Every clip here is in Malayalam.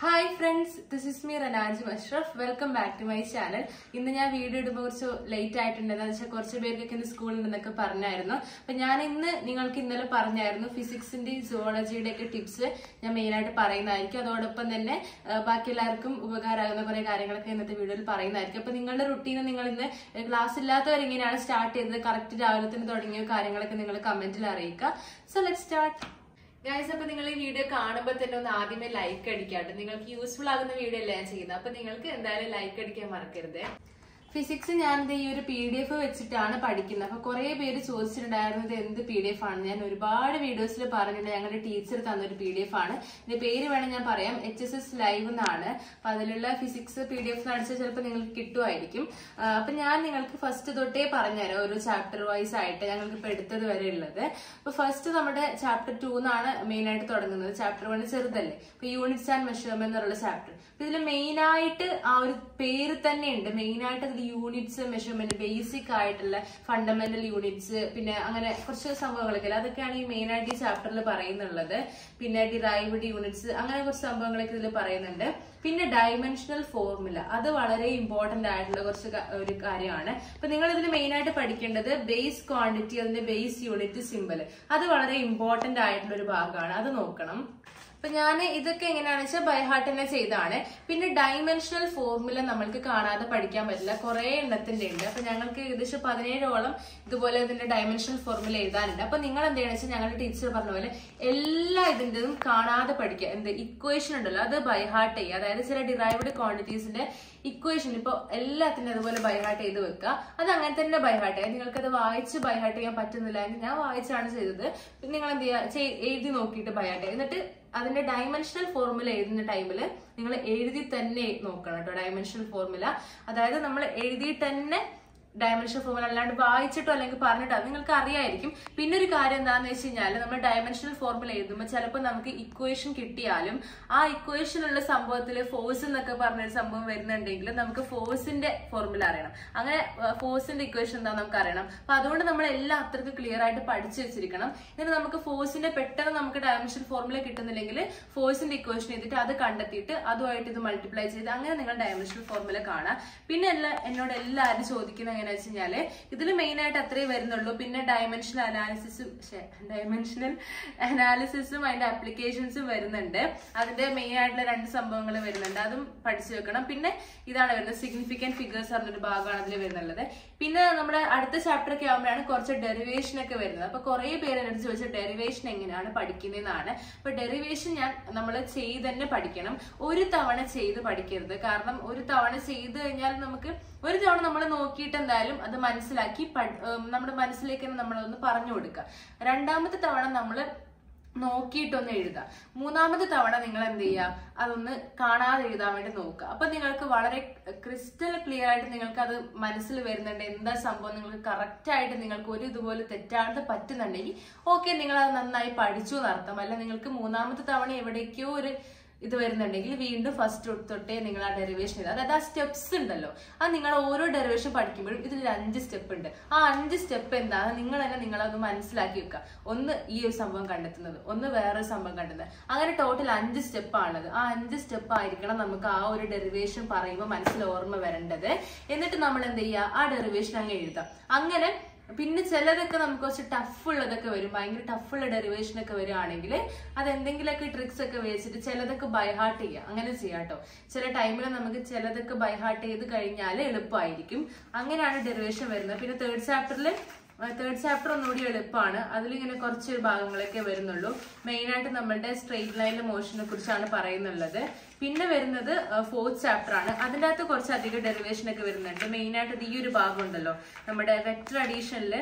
hi friends this is me Ranaj Ashraf welcome back to my channel ഇന്ന് ഞാൻ വീഡിയോ ഇടുമ്പോൾ കുറച്ച് ലേറ്റ് ആയിട്ടുണ്ട് എന്താ വെച്ചാൽ കുറച്ച് പേർക്കൊക്കെ ഇന്ന് സ്കൂളിലുണ്ടെന്നൊക്കെ പറഞ്ഞായിരുന്നു അപ്പൊ ഞാൻ ഇന്ന് നിങ്ങൾക്ക് ഇന്നലെ പറഞ്ഞായിരുന്നു ഫിസിക്സിന്റെ സുവോളജിയുടെ ഒക്കെ ടിപ്സ് ഞാൻ മെയിൻ ആയിട്ട് പറയുന്നതായിരിക്കും അതോടൊപ്പം തന്നെ ആ, ബാക്കി എല്ലാവർക്കും ഉപകാരമാകുന്ന കുറെ കാര്യങ്ങളൊക്കെ ഇന്നത്തെ വീഡിയോയിൽ പറയുന്നതായിരിക്കും അപ്പൊ നിങ്ങളുടെ റുട്ടീൻ നിങ്ങൾ ഇന്ന് ക്ലാസ് ഇല്ലാത്തവർ എങ്ങനെയാണ് സ്റ്റാർട്ട് ചെയ്തത് കറക്റ്റ് രാവിലെ തന്നെ തുടങ്ങിയ കാര്യങ്ങളൊക്കെ നിങ്ങൾ കമന്റിൽ അറിയിക്കുക സോ ലെറ്റ് സ്റ്റാർട്ട് ഗൈസ് അപ്പൊ നിങ്ങൾ ഈ വീഡിയോ കാണുമ്പോൾ തന്നെ ഒന്ന് ആദ്യമേ ലൈക്ക് അടിക്കാട്ട് നിങ്ങൾക്ക് യൂസ്ഫുൾ ആകുന്ന വീഡിയോ അല്ലേ ഞാൻ ചെയ്യുന്നത് അപ്പൊ നിങ്ങൾക്ക് എന്തായാലും ലൈക്ക് അടിക്കാൻ മറക്കരുത് ഫിസിക്സ് ഞാൻ ദേ ഈ ഒരു പി ഡി എഫ് വെച്ചിട്ടാണ് പഠിക്കുന്നത് അപ്പൊ കുറെ പേര് ചോദിച്ചിട്ടുണ്ടായിരുന്നത് എന്ത് പി ഡി എഫ് ആണ് ഞാൻ ഒരുപാട് വീഡിയോസിൽ പറഞ്ഞിട്ടുണ്ട് ഞങ്ങളുടെ ടീച്ചർ തന്നൊരു പി ഡി എഫ് ആണ് ഇതിന്റെ പേര് വേണം ഞാൻ പറയാം എച്ച് എസ് എസ് ലൈവ് എന്നാണ് അപ്പൊ അതിലുള്ള ഫിസിക്സ് പി ഡി എഫ് അടിച്ചാൽ ചിലപ്പോൾ നിങ്ങൾക്ക് കിട്ടുമായിരിക്കും ആ, അപ്പൊ ഞാൻ നിങ്ങൾക്ക് ഫസ്റ്റ് തൊട്ടേ പറഞ്ഞുതരാം ഓരോ ചാപ്റ്റർ വൈസ് ആയിട്ട് ഞങ്ങൾക്ക് ഇപ്പൊ എടുത്തത് വരെ ഉള്ളത് അപ്പൊ ഫസ്റ്റ് നമ്മുടെ ചാപ്റ്റർ ടു എന്നാണ് മെയിൻ ആയിട്ട് തുടങ്ങുന്നത് ചാപ്റ്റർ വൺ ചെറുതല്ലേ ഇപ്പൊ യൂണിറ്റ്സ് ആൻഡ് മെഷർമെന്റ് എന്നുള്ള ചാപ്റ്റർ ഇതിൽ മെയിൻ ആയിട്ട് ആ ഒരു പേര് തന്നെ ഉണ്ട് മെയിൻ ആയിട്ട് അതിൽ യൂണിറ്റ്സ് മെഷർമെന്റ് ബേസിക് ആയിട്ടുള്ള ഫണ്ടമെന്റൽ യൂണിറ്റ്സ് പിന്നെ അങ്ങനെ കുറച്ച് സംഭവങ്ങളൊക്കെ അല്ലേ അതൊക്കെയാണ് ഈ മെയിൻ ആയിട്ട് ഈ ചാപ്റ്ററിൽ പറയുന്നുള്ളത് പിന്നെ ഡിറൈവ്ഡ് യൂണിറ്റ്സ് അങ്ങനെ കുറച്ച് സംഭവങ്ങളൊക്കെ ഇതിൽ പറയുന്നുണ്ട് പിന്നെ ഡയമെൻഷണൽ ഫോർമുല അത് വളരെ ഇമ്പോർട്ടന്റ് ആയിട്ടുള്ള കുറച്ച് ക- ഒരു കാര്യമാണ് അപ്പൊ നിങ്ങൾ ഇതിൽ മെയിൻ ആയിട്ട് പഠിക്കേണ്ടത് ബേസ് ക്വാണ്ടിറ്റി അതിന്റെ ബേസ് യൂണിറ്റ് സിമ്പൽ അത് വളരെ ഇമ്പോർട്ടന്റ് ആയിട്ടുള്ള ഒരു ഭാഗമാണ് അത് നോക്കണം അപ്പൊ ഞാൻ ഇതൊക്കെ എങ്ങനെയാണെന്ന് വെച്ചാൽ ബൈഹാർട്ട് തന്നെ ചെയ്താണ് പിന്നെ ഡൈമെൻഷണൽ ഫോർമുല നമ്മൾക്ക് കാണാതെ പഠിക്കാൻ പറ്റില്ല കുറെ എണ്ണത്തിന്റെ ഉണ്ട് അപ്പൊ ഞങ്ങൾക്ക് ഏകദേശം പതിനേഴോളം ഇതുപോലെ ഇതിന്റെ ഡൈമെൻഷണൽ ഫോർമുല എഴുതാനുണ്ട് അപ്പൊ നിങ്ങൾ എന്ത് ചെയ്യണമെന്ന് വെച്ചാൽ ഞങ്ങളുടെ ടീച്ചർ പറഞ്ഞ പോലെ എല്ലാ ഇതിന്റെതും കാണാതെ പഠിക്കുക എന്ത് ഇക്വേഷൻ ഉണ്ടല്ലോ അത് ബൈഹാർട്ട് ചെയ്യുക അതായത് ചില ഡിറൈവ്ഡ് ക്വാണ്ടിറ്റീസിന്റെ ഇക്വേഷൻ ഇപ്പൊ എല്ലാത്തിനും അതുപോലെ ബൈഹാർട്ട് ചെയ്ത് വെക്കുക അത് അങ്ങനെ തന്നെ ബൈഹാർട്ട് ചെയ്യുക നിങ്ങൾക്ക് അത് വായിച്ച് ബൈഹാർട്ട് ചെയ്യാൻ പറ്റുന്നില്ല എങ്കിൽ ഞാൻ വായിച്ചാണ് ചെയ്തത് പിന്നെ നിങ്ങൾ എന്ത് ചെയ്യുക ചെയ്- എഴുതി നോക്കിയിട്ട് ബൈഹാർട്ട് ചെയ്യുക എന്നിട്ട് അതിന്റെ ഡയമെൻഷണൽ ഫോർമുല എഴുതുന്ന ടൈമിൽ നിങ്ങൾ എഴുതി തന്നെ നോക്കണം കേട്ടോ ഡയമെൻഷണൽ ഫോർമുല അതായത് നമ്മൾ എഴുതിയിട്ട് തന്നെ ഡയമെൻഷൻ ഫോർമുല അല്ലാണ്ട് വായിച്ചിട്ടോ അല്ലെങ്കിൽ പറഞ്ഞിട്ടോ അത് നിങ്ങൾക്ക് അറിയായിരിക്കും പിന്നെ ഒരു കാര്യം എന്താണെന്ന് വെച്ച് കഴിഞ്ഞാൽ നമ്മൾ ഡയമെൻഷണൽ ഫോർമുല എഴുതുമ്പോൾ ചിലപ്പോൾ നമുക്ക് ഇക്വേഷൻ കിട്ടിയാലും ആ ഇക്വേഷനുള്ള സംഭവത്തിൽ ഫോഴ്സ് എന്നൊക്കെ പറഞ്ഞൊരു സംഭവം വരുന്നുണ്ടെങ്കിൽ നമുക്ക് ഫോഴ്സിന്റെ ഫോർമുല അറിയണം അങ്ങനെ ഫോഴ്സിന്റെ ഇക്വേഷൻ എന്താ നമുക്ക് അറിയണം അപ്പൊ അതുകൊണ്ട് നമ്മൾ എല്ലാം അത്രയ്ക്ക് ക്ലിയർ ആയിട്ട് പഠിച്ചു വെച്ചിരിക്കണം എന്നിട്ട് നമുക്ക് ഫോഴ്സിന്റെ പെട്ടെന്ന് നമുക്ക് ഡയമെൻഷൻ ഫോർമുല കിട്ടുന്നില്ലെങ്കിൽ ഫോഴ്സിന്റെ ഇക്വേഷൻ ചെയ്തിട്ട് അത് കണ്ടെത്തിയിട്ട് അതുമായിട്ട് ഇത് മൾട്ടിപ്ലൈ ചെയ്ത് അങ്ങനെ നിങ്ങൾ ഡയമെൻഷൻ ഫോർമുല കാണാം പിന്നെ എല്ലാ എന്നോട് എല്ലാവരും ചോദിക്കുന്നത് എങ്ങനെയാ വെച്ച് കഴിഞ്ഞാല് ഇതിൽ മെയിൻ ആയിട്ട് അത്രേ വരുന്നുള്ളൂ പിന്നെ ഡയമെൻഷണൽ അനാലിസിസും ഡയമെൻഷണൽ അനാലിസിസും അതിന്റെ ആപ്ലിക്കേഷൻസും വരുന്നുണ്ട് അതിന്റെ മെയിൻ ആയിട്ടുള്ള രണ്ട് സംഭവങ്ങൾ വരുന്നുണ്ട് അതും പഠിച്ചു വെക്കണം പിന്നെ ഇതാണ് വരുന്നത് സിഗ്നിഫിക്കന്റ് ഫിഗേഴ്സ് പറഞ്ഞൊരു ഭാഗമാണ് അതിൽ വരുന്നുള്ളത് പിന്നെ നമ്മുടെ അടുത്ത ചാപ്റ്റർ ഒക്കെ ആകുമ്പോഴാണ് കുറച്ച് ഡെറിവേഷൻ ഒക്കെ വരുന്നത് അപ്പൊ കുറെ പേര് എന്നോട് ചോദിച്ച ഡെറിവേഷൻ എങ്ങനെയാണ് പഠിക്കുന്നതെന്നാണ് അപ്പൊ ഡെറിവേഷൻ ഞാൻ നമ്മൾ ചെയ്ത് തന്നെ പഠിക്കണം ഒരു തവണ ചെയ്ത് പഠിക്കരുത് കാരണം ഒരു തവണ ചെയ്ത് കഴിഞ്ഞാൽ നമുക്ക് ഒരു തവണ നമ്മൾ നോക്കിയിട്ട് എന്തായാലും അത് മനസ്സിലാക്കി പഠി- ഉം, നമ്മുടെ മനസ്സിലേക്ക് തന്നെ നമ്മളൊന്ന് പറഞ്ഞു കൊടുക്കുക രണ്ടാമത്തെ തവണ നമ്മൾ നോക്കിയിട്ടൊന്ന് എഴുതുക മൂന്നാമത്തെ തവണ നിങ്ങൾ എന്ത് ചെയ്യുക അതൊന്ന് കാണാതെ എഴുതാൻ വേണ്ടി നോക്കുക അപ്പൊ നിങ്ങൾക്ക് വളരെ ക്രിസ്റ്റൽ ക്ലിയർ ആയിട്ട് നിങ്ങൾക്ക് അത് മനസ്സിൽ വരുന്നുണ്ട് എന്താ സംഭവം നിങ്ങൾക്ക് കറക്റ്റ് ആയിട്ട് നിങ്ങൾക്ക് ഒരു ഇതുപോലെ തെറ്റാതെ പറ്റുന്നുണ്ടെങ്കിൽ ഓക്കെ നിങ്ങൾ അത് നന്നായി പഠിച്ചു എന്നർത്ഥം അല്ല നിങ്ങൾക്ക് മൂന്നാമത്തെ തവണ എവിടേക്കോ ഒരു ഇത് വരുന്നുണ്ടെങ്കിൽ വീണ്ടും ഫസ്റ്റ് തൊട്ടേ നിങ്ങൾ ആ ഡെറിവേഷൻ ചെയ്ത് അതായത് ആ സ്റ്റെപ്സ് ഉണ്ടല്ലോ അത് നിങ്ങൾ ഓരോ ഡെറിവേഷൻ പഠിക്കുമ്പോഴും ഇതിൽ ഒരു അഞ്ച് സ്റ്റെപ്പ് ഉണ്ട് ആ അഞ്ച് സ്റ്റെപ്പ് എന്താണ് നിങ്ങൾ തന്നെ നിങ്ങളതൊന്ന് മനസ്സിലാക്കി വെക്കുക ഒന്ന് ഈ ഒരു സംഭവം കണ്ടെത്തുന്നത് ഒന്ന് വേറൊരു സംഭവം കണ്ടെത്തുന്നത് അങ്ങനെ ടോട്ടൽ അഞ്ച് സ്റ്റെപ്പ് ആണത് ആ അഞ്ച് സ്റ്റെപ്പ് ആയിരിക്കണം നമുക്ക് ആ ഒരു ഡെറിവേഷൻ പറയുമ്പോൾ മനസ്സിൽ ഓർമ്മ വരേണ്ടത് എന്നിട്ട് നമ്മൾ എന്ത് ചെയ്യുക ആ ഡെറിവേഷൻ അങ്ങ് എഴുതാം അങ്ങനെ പിന്നെ ചിലതൊക്കെ നമുക്ക് കുറച്ച് ടഫ് ഉള്ളതൊക്കെ വരും ഭയങ്കര ടഫുള്ള ഡെറിവേഷൻ ഒക്കെ വരികയാണെങ്കിൽ അത് എന്തെങ്കിലുമൊക്കെ ട്രിക്സ് ഒക്കെ വെച്ചിട്ട് ചിലതൊക്കെ ബൈഹാർട്ട് ചെയ്യുക അങ്ങനെ ചെയ്യാം കേട്ടോ ചില ടൈമിൽ നമുക്ക് ചിലതൊക്കെ ബൈഹാർട്ട് ചെയ്ത് കഴിഞ്ഞാൽ എളുപ്പമായിരിക്കും അങ്ങനെയാണ് ഡെറിവേഷൻ വരുന്നത് പിന്നെ തേർഡ് ചാപ്റ്ററിൽ തേർഡ് ചാപ്റ്റർ ഒന്നുകൂടി എളുപ്പമാണ് അതിലിങ്ങനെ കുറച്ച് ഭാഗങ്ങളൊക്കെ വരുന്നുള്ളൂ മെയിൻ ആയിട്ട് നമ്മളുടെ സ്ട്രെയിറ്റ് ലൈനിലെ മോഷനെ കുറിച്ചാണ് പറയുന്നുള്ളത് പിന്നെ വരുന്നത് ഫോർത്ത് ചാപ്റ്റർ ആണ് അതിൻ്റെ അകത്ത് കുറച്ചധികം ഡെറിവേഷൻ ഒക്കെ വരുന്നുണ്ട് മെയിൻ ആയിട്ട് ഇത് ഈ ഒരു ഭാഗം ഉണ്ടല്ലോ നമ്മുടെ വെക്ടർ അഡീഷനിൽ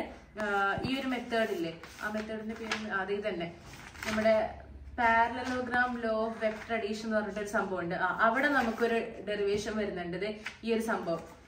ഈ ഒരു മെത്തേഡ് ഇല്ലേ ആ മെത്തേഡിന്റെ പേര് അതേ തന്നെ നമ്മുടെ parallelogram law of vector addition എന്ന് പറഞ്ഞിട്ട് ഒരു സംഭവം ഉണ്ട് ആ അവിടെ നമുക്കൊരു ഡെറിവേഷൻ വരുന്നുണ്ട് ഇത് ഈ ഒരു സംഭവം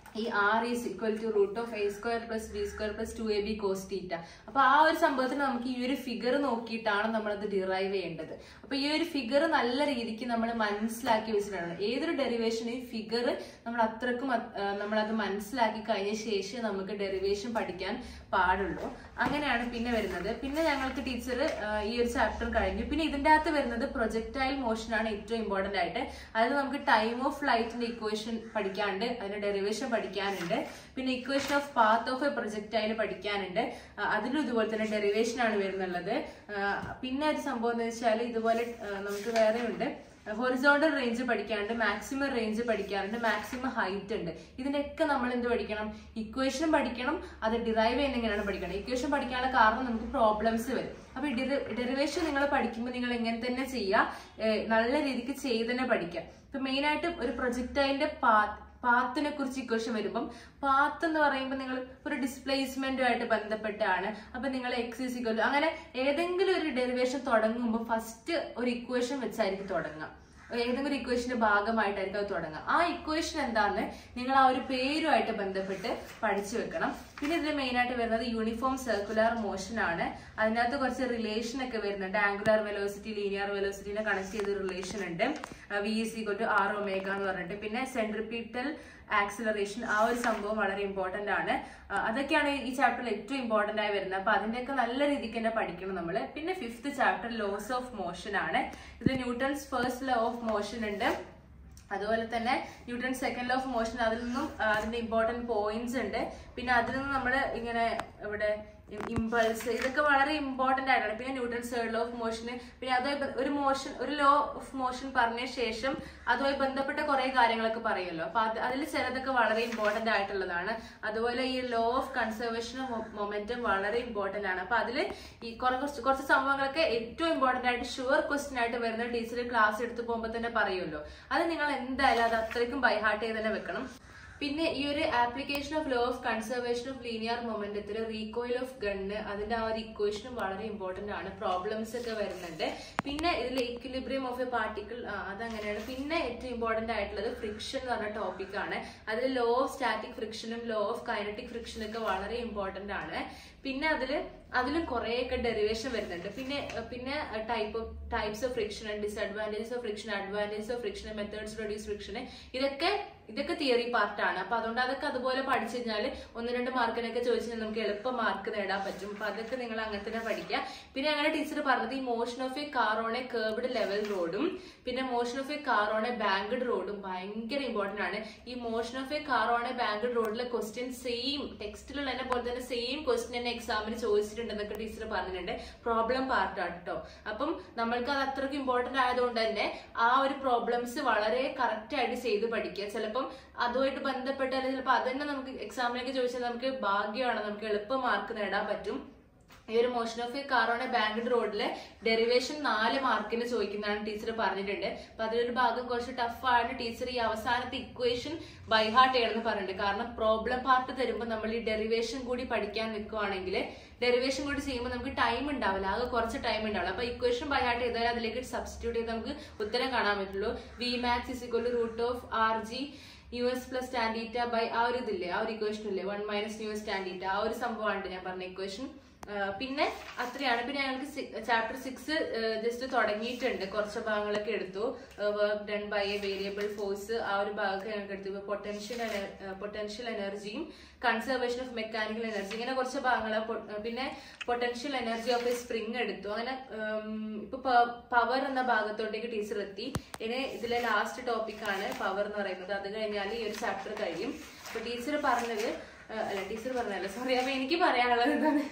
ഈ R is equal to root of A square plus B square plus two A B cos theta അപ്പൊ ആ ഒരു സംഭവത്തിന് നമുക്ക് ഈ ഒരു ഫിഗർ നോക്കിയിട്ടാണ് നമ്മളത് ഡിറൈവ് ചെയ്യേണ്ടത് അപ്പൊ ഈ ഒരു ഫിഗർ നല്ല രീതിക്ക് നമ്മൾ മനസ്സിലാക്കി വെച്ചിട്ടാണ് ഏതൊരു ഡെറിവേഷൻ ഈ ഫിഗർ നമ്മൾ അത്രക്കും അത്- ആ, നമ്മളത് മനസ്സിലാക്കി കഴിഞ്ഞ ശേഷം നമുക്ക് ഡെറിവേഷൻ പഠിക്കാൻ പാടുള്ളൂ അങ്ങനെയാണ് പിന്നെ വരുന്നത് പിന്നെ ഞങ്ങൾക്ക് ടീച്ചർ ഈ ഒരു ചാപ്റ്റർ കഴിഞ്ഞു പിന്നെ ഇതിന്റെ അകത്ത് വരുന്നത് പ്രൊജക്ടൈൽ മോഷൻ ആണ് ഏറ്റവും ഇമ്പോർട്ടന്റ് ആയിട്ട് അതിൽ നമുക്ക് ടൈം ഓഫ് ഫ്ലൈറ്റിന്റെ ഇക്വേഷൻ പഠിക്കാനുണ്ട് അതിന്റെ ഡെറിവേഷൻ പഠിക്കാനുണ്ട് പിന്നെ equation of path of a projectile പഠിക്കാനുണ്ട് ആ, അതിലും ഇതുപോലെ തന്നെ ഡെറിവേഷൻ ആണ് വരുന്നുള്ളത് ആ, പിന്നെ ഒരു സംഭവം എന്ന് വെച്ചാൽ ഇതുപോലെ ആ, നമുക്ക് വേറെ ഉണ്ട് ഹൊറിസോണ്ടൽ റേഞ്ച് പഠിക്കാനുണ്ട് മാക്സിമം റേഞ്ച് പഠിക്കാനുണ്ട് മാക്സിമം ഹൈറ്റ് ഉണ്ട് ഇതിനൊക്കെ നമ്മൾ എന്ത് പഠിക്കണം ഇക്വേഷൻ പഠിക്കണം അത് ഡിറൈവ് ചെയ്യുന്ന എങ്ങനെയാണ് പഠിക്കണം ഇക്വേഷൻ പഠിക്കാനുള്ള കാരണം നമുക്ക് പ്രോബ്ലംസ് വരും അപ്പൊ ഡെറിവേഷൻ നിങ്ങൾ പഠിക്കുമ്പോൾ നിങ്ങൾ എങ്ങനെ തന്നെ ചെയ്യുക ഏഹ് നല്ല രീതിക്ക് ചെയ്ത് തന്നെ പഠിക്കുക ഇപ്പൊ മെയിൻ ആയിട്ട് ഒരു പ്രൊജക്ടൈലിന്റെ പാത്ത് പാത്തിനെ കുറിച്ച് ഇക്വേഷൻ വരുമ്പം പാത്ത് എന്ന് പറയുമ്പോൾ നിങ്ങൾ ഒരു ഡിസ്പ്ലേസ്മെന്റുമായിട്ട് ബന്ധപ്പെട്ടാണ് അപ്പൊ നിങ്ങൾ എക്സ് ഇസ് ഇക്വൽ അങ്ങനെ ഏതെങ്കിലും ഒരു ഡെറിവേഷൻ തുടങ്ങുമ്പോൾ ഫസ്റ്റ് ഒരു ഇക്വേഷൻ വെച്ചായിരിക്കും തുടങ്ങുക ഏതെങ്കിലും ഒരു ഇക്വേഷന്റെ ഭാഗമായിട്ടായിരിക്കും അത് തുടങ്ങുക ആ ഇക്വേഷൻ എന്താന്ന് നിങ്ങൾ ആ ഒരു പേരുമായിട്ട് ബന്ധപ്പെട്ട് പഠിച്ചു വെക്കണം പിന്നെ ഇതിൽ മെയിൻ ആയിട്ട് വരുന്നത് യൂണിഫോം സർക്കുലർ മോഷൻ ആണ് അതിനകത്ത് കുറച്ച് റിലേഷൻ ഒക്കെ വരുന്നുണ്ട് ആംഗുലർ വെലോസിറ്റി ലീനിയർ വെലോസിറ്റിനെ കണക്ട് ചെയ്ത റിലേഷൻ ഉണ്ട് V is equal to R omega എന്ന് പറഞ്ഞിട്ട് പിന്നെ സെൻട്രിപീറ്റൽ ആക്സിലറേഷൻ ആ ഒരു സംഭവം വളരെ ഇമ്പോർട്ടന്റ് ആണ് ആ, അതൊക്കെയാണ് ഈ ചാപ്റ്ററിൽ ഏറ്റവും ഇമ്പോർട്ടന്റ് ആയി വരുന്നത് അപ്പൊ അതിന്റെയൊക്കെ നല്ല രീതിക്ക് തന്നെ പഠിക്കണം നമ്മൾ പിന്നെ fifth chapter laws of motion ആണ് ഇത് Newton's first law of motion ഉണ്ട് അതുപോലെ തന്നെ Newton second law of motion അതിൽ നിന്നും ആ, അതിന്റെ ഇമ്പോർട്ടന്റ് പോയിന്റ്സ് ഉണ്ട് പിന്നെ അതിൽ നിന്ന് നമ്മൾ ഇങ്ങനെ ഇവിടെ ഇമ്പൾസ് ഇതൊക്കെ വളരെ ഇമ്പോർട്ടന്റ് ആയിട്ടാണ് പിന്നെ Newton third law of motion പിന്നെ അതുമായി ബ- ഒരു മോഷൻ ഒരു ലോ ഓഫ് മോഷൻ പറഞ്ഞ ശേഷം അതുമായി ബന്ധപ്പെട്ട കുറെ കാര്യങ്ങളൊക്കെ പറയുമല്ലോ അപ്പൊ അത് അതിൽ ചിലതൊക്കെ വളരെ ഇമ്പോർട്ടന്റ് ആയിട്ടുള്ളതാണ് അതുപോലെ ഈ law of conservation of momentum വളരെ ഇമ്പോർട്ടന്റ് ആണ് അപ്പൊ അതിൽ ഈ കുറെ കുറച്ച് കുറച്ച് സംഭവങ്ങളൊക്കെ ഏറ്റവും ഇമ്പോർട്ടന്റ് ആയിട്ട് ഷുവർ ക്വസ്റ്റ്യൻ ആയിട്ട് വരുന്ന ടീച്ചർ ക്ലാസ് എടുത്ത് പോകുമ്പോൾ തന്നെ പറയുമല്ലോ അത് നിങ്ങൾ എന്തായാലും അത് അത്രയ്ക്കും ബൈഹാർട്ട് ചെയ്ത് തന്നെ വെക്കണം പിന്നെ ഈ ഒരു application of law of conservation of linear മൊമെന്റത്തിൽ റീകോയിൽ ഓഫ് ഗണ്ണ് അതിന്റെ ആ ഒരു ഇക്വേഷനും വളരെ ഇമ്പോർട്ടന്റ് ആണ് പ്രോബ്ലംസ് ഒക്കെ വരുന്നുണ്ട് പിന്നെ ഇതിൽ ഇക്വിലിബ്രിയം ഓഫ് എ പാർട്ടിക്കിൾ അതങ്ങനെയാണ് പിന്നെ ഏറ്റവും ഇമ്പോർട്ടന്റ് ആയിട്ടുള്ളത് ഫ്രിക്ഷൻ എന്ന് പറഞ്ഞ ടോപ്പിക് ആണ് അതിൽ ലോ ഓഫ് സ്റ്റാറ്റിക് ഫ്രിക്ഷനും ലോ ഓഫ് കൈനറ്റിക് ഫ്രിക്ഷനും ഒക്കെ വളരെ ഇമ്പോർട്ടന്റ് ആണ് പിന്നെ അതിൽ അതിലും കുറേയൊക്കെ ഡെറിവേഷൻ വരുന്നുണ്ട് പിന്നെ പിന്നെ type of types of friction disadvantages of friction advantages of friction methods reduce friction ഇതൊക്കെ ഇതൊക്കെ തിയറി പാർട്ടാണ് അപ്പൊ അതുകൊണ്ട് അതൊക്കെ അതുപോലെ പഠിച്ചു കഴിഞ്ഞാൽ ഒന്ന് രണ്ട് മാർക്കിനൊക്കെ ചോദിച്ചാൽ നമുക്ക് എളുപ്പം മാർക്ക് നേടാൻ പറ്റും അപ്പൊ അതൊക്കെ നിങ്ങൾ അങ്ങനെ തന്നെ പഠിക്കുക പിന്നെ അങ്ങനെ ടീച്ചർ പറഞ്ഞത് ഈ motion of a car on a curbed level റോഡും പിന്നെ motion of a car on a banked റോഡും ഭയങ്കര ഇമ്പോർട്ടന്റ് ആണ് ഈ motion of a car on a banked റോഡിലെ ക്വസ്റ്റ്യൻ സെയിം ടെക്സ്റ്റിലുള്ള പോലെ തന്നെ സെയിം ക്വസ്റ്റ്യൻ തന്നെ എക്സാമിന് ചോദിച്ചിട്ടുണ്ടെന്നൊക്കെ ടീച്ചർ പറഞ്ഞിട്ടുണ്ട് പ്രോബ്ലം പാർട്ടാണ് കേട്ടോ അപ്പം നമ്മൾക്ക് അത് അത്രയ്ക്ക് ഇമ്പോർട്ടന്റ് ആയതുകൊണ്ട് തന്നെ ആ ഒരു പ്രോബ്ലംസ് വളരെ കറക്റ്റ് ആയിട്ട് ചെയ്ത് പഠിക്കുക ചിലപ്പം അതുമായിട്ട് ബന്ധപ്പെട്ടാൽ ചിലപ്പോൾ അത് തന്നെ നമുക്ക് എക്സാമിനൊക്കെ ചോദിച്ചാൽ നമുക്ക് ഭാഗ്യമാണ് നമുക്ക് എളുപ്പം മാർക്ക് നേടാൻ പറ്റും ഈ ഒരു motion of a car on a banked റോഡിലെ ഡെറിവേഷൻ നാല് മാർക്കിന് ചോദിക്കുന്നതാണ് ടീച്ചർ പറഞ്ഞിട്ടുണ്ട് അപ്പൊ അതിലൊരു ഭാഗം കുറച്ച് ടഫാണ് ടീച്ചർ ഈ അവസാനത്തെ ഇക്വേഷൻ ബൈഹാർട്ട് ചെയ്യണമെന്ന് പറഞ്ഞിട്ടുണ്ട് കാരണം പ്രോബ്ലം പാർട്ട് തരുമ്പോൾ നമ്മൾ ഈ ഡെറിവേഷൻ കൂടി പഠിക്കാൻ നിൽക്കുവാണെങ്കിൽ ഡെറിവേഷൻ കൂടി ചെയ്യുമ്പോൾ നമുക്ക് ടൈം ഉണ്ടാവില്ല ആകെ കുറച്ച് ടൈം ഉണ്ടാവില്ല അപ്പൊ ഇക്വേഷൻ ബൈഹാർട്ട് ചെയ്താൽ അതിലേക്ക് സബ്സ്റ്റിറ്റ്യൂട്ട് ചെയ്ത് നമുക്ക് ഉത്തരം കാണാൻ പറ്റുള്ളൂ V max is equal root of R G U S plus tan theta by ആ ഒരു ഇതില്ലേ ആ ഒരു ഇക്വേഷൻ ഇല്ലേ one minus U S tan theta ആ ഒരു സംഭവമാണ് ഞാൻ പറഞ്ഞ ഇക്വേഷൻ പിന്നെ അത്രയാണ് പിന്നെ ഞങ്ങൾക്ക് ചാപ്റ്റർ സിക്സ് ജസ്റ്റ് തുടങ്ങിയിട്ടുണ്ട് കുറച്ച് ഭാഗങ്ങളൊക്കെ എടുത്തു work done by a variable force ആ ഒരു ഭാഗമൊക്കെ ഞങ്ങൾക്ക് എടുത്തു പൊട്ടൻഷ്യൽ പൊട്ടൻഷ്യൽ എനർജിയും കൺസർവേഷൻ ഓഫ് മെക്കാനിക്കൽ എനർജി ഇങ്ങനെ കുറച്ച് ഭാഗങ്ങൾ പിന്നെ potential energy of a spring എടുത്തു അങ്ങനെ ഉം, ഇപ്പൊ പവർ എന്ന ഭാഗത്തോട്ടേക്ക് ടീച്ചർ എത്തി ഇനി ഇതിലെ ലാസ്റ്റ് ടോപ്പിക്കാണ് പവർ എന്ന് പറയുന്നത് അത് കഴിഞ്ഞാൽ ഈ ഒരു ചാപ്റ്റർ കഴിയും അപ്പൊ ടീച്ചർ പറഞ്ഞത് ആ, അല്ല ടീച്ചർ പറഞ്ഞല്ല സോറി അപ്പൊ എനിക്ക് പറയാനുള്ളത് എന്താണ്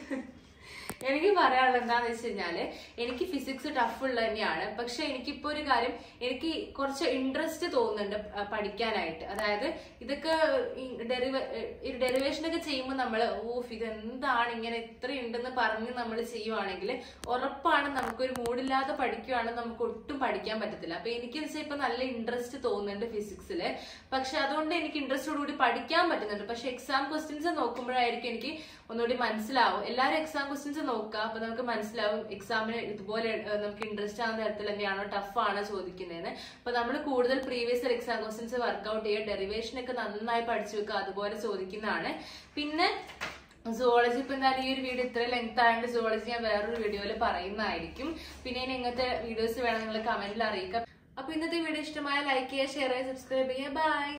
എനിക്ക് പറയാനുള്ളത് എന്താന്ന് വെച്ച് കഴിഞ്ഞാല് എനിക്ക് ഫിസിക്സ് ടഫ് ഉള്ളത് തന്നെയാണ് പക്ഷെ എനിക്കിപ്പോ ഒരു കാര്യം എനിക്ക് കുറച്ച് ഇൻട്രസ്റ്റ് തോന്നുന്നുണ്ട് ആ, പഠിക്കാനായിട്ട് അതായത് ഇതൊക്കെ ഈ ഡെറിവേഷൻ ഒക്കെ ചെയ്യുമ്പോൾ നമ്മൾ ഓഫ് ഇത് എന്താണ് ഇങ്ങനെ ഇത്ര ഉണ്ടെന്ന് പറഞ്ഞ് നമ്മൾ ചെയ്യുവാണെങ്കിൽ ഉറപ്പാണ് നമുക്കൊരു മൂഡില്ലാതെ പഠിക്കുവാണെങ്കിൽ നമുക്ക് ഒട്ടും പഠിക്കാൻ പറ്റത്തില്ല അപ്പൊ എനിക്ക് വെച്ചാൽ ഇപ്പൊ നല്ല ഇൻട്രസ്റ്റ് തോന്നുന്നുണ്ട് ഫിസിക്സില് പക്ഷെ അതുകൊണ്ട് എനിക്ക് ഇൻട്രസ്റ്റോടുകൂടി പഠിക്കാൻ പറ്റുന്നുണ്ട് പക്ഷെ എക്സാം ക്വസ്റ്റ്യൻസ് നോക്കുമ്പോഴായിരിക്കും എനിക്ക് ഒന്നുകൂടി മനസ്സിലാവും എല്ലാവരും എക്സാം ക്വസ്റ്റ്യൻസ് നോക്കുക അപ്പൊ നമുക്ക് മനസ്സിലാവും എക്സാമിന് ഇതുപോലെ ഏഹ്, നമുക്ക് ഇൻട്രസ്റ്റ് ആവുന്ന തരത്തിൽ തന്നെയാണോ ടഫ് ആണോ ചോദിക്കുന്നതെന്ന് അപ്പൊ നമ്മൾ കൂടുതൽ പ്രീവിയസ് എക്സാം ക്വസ്റ്റ്യൻസ് വർക്ക്ഔട്ട് ചെയ്യുക ഡെറിവേഷൻ ഒക്കെ നന്നായി പഠിച്ചു വെക്കുക അതുപോലെ ചോദിക്കുന്നതാണ് പിന്നെ സുവോളജി ഇപ്പൊ എന്തായാലും ഈ ഒരു വീഡിയോ ഇത്ര ലെങ്ത് ആയതുകൊണ്ട് സുവോളജി ഞാൻ വേറൊരു വീഡിയോയിൽ പറയുന്നതായിരിക്കും പിന്നെ ഇനി ഇങ്ങനത്തെ വീഡിയോസ് വേണം നിങ്ങൾ കമന്റിൽ അറിയിക്കുക അപ്പൊ ഇന്നത്തെ വീഡിയോ ഇഷ്ടമായ ലൈക്ക് ചെയ്യുക ഷെയർ ചെയ്യുക സബ്സ്ക്രൈബ് ചെയ്യുക ബൈ